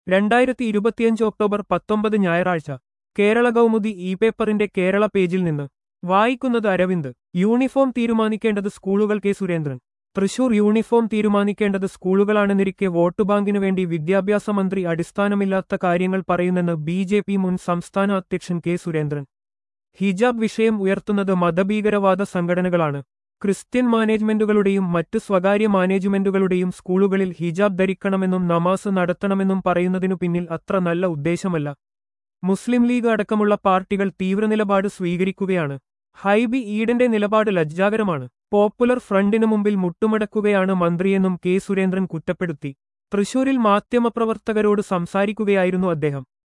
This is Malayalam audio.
രണ്ടായിരത്തി ഇരുപത്തിയഞ്ച് ഒക്ടോബർ പത്തൊമ്പത് ഞായറാഴ്ച കേരള കൗമുദി ഇ പേപ്പറിന്റെ കേരള പേജിൽ നിന്ന് വായിക്കുന്നത് അരവിന്ദ് യൂണിഫോം തീരുമാനിക്കേണ്ടത് സ്കൂളുകൾ കെ സുരേന്ദ്രൻ തൃശൂർ യൂണിഫോം തീരുമാനിക്കേണ്ടത് സ്കൂളുകളാണെന്നിരിക്കെ വോട്ട് ബാങ്കിനു വേണ്ടി വിദ്യാഭ്യാസ മന്ത്രി അടിസ്ഥാനമില്ലാത്ത കാര്യങ്ങൾ പറയുന്നെന്ന് ബി ജെ പി മുൻ സംസ്ഥാന അധ്യക്ഷൻ കെ സുരേന്ദ്രൻ ഹിജാബ് വിഷയം ഉയർത്തുന്നത് മതഭീകരവാദ സംഘടനകളാണ് ക്രിസ്ത്യൻ മാനേജ്മെന്റുകളുടെയും മറ്റ് സ്വകാര്യ മാനേജ്മെന്റുകളുടെയും സ്കൂളുകളിൽ ഹിജാബ് ധരിക്കണമെന്നും നമാസ് നടത്തണമെന്നും പറയുന്നതിനു പിന്നിൽ അത്ര നല്ല ഉദ്ദേശമല്ല മുസ്ലിം ലീഗ് അടക്കമുള്ള പാർട്ടികൾ തീവ്രനിലപാട് സ്വീകരിക്കുകയാണ് ഹൈബി ഈഡന്റെ നിലപാട് ലജ്ജാകരമാണ് പോപ്പുലർ ഫ്രണ്ടിനു മുമ്പിൽ മുട്ടുമടക്കുകയാണ് മന്ത്രിയെന്നും കെ സുരേന്ദ്രൻ കുറ്റപ്പെടുത്തി തൃശൂരിൽ മാധ്യമപ്രവർത്തകരോട് സംസാരിക്കുകയായിരുന്നു അദ്ദേഹം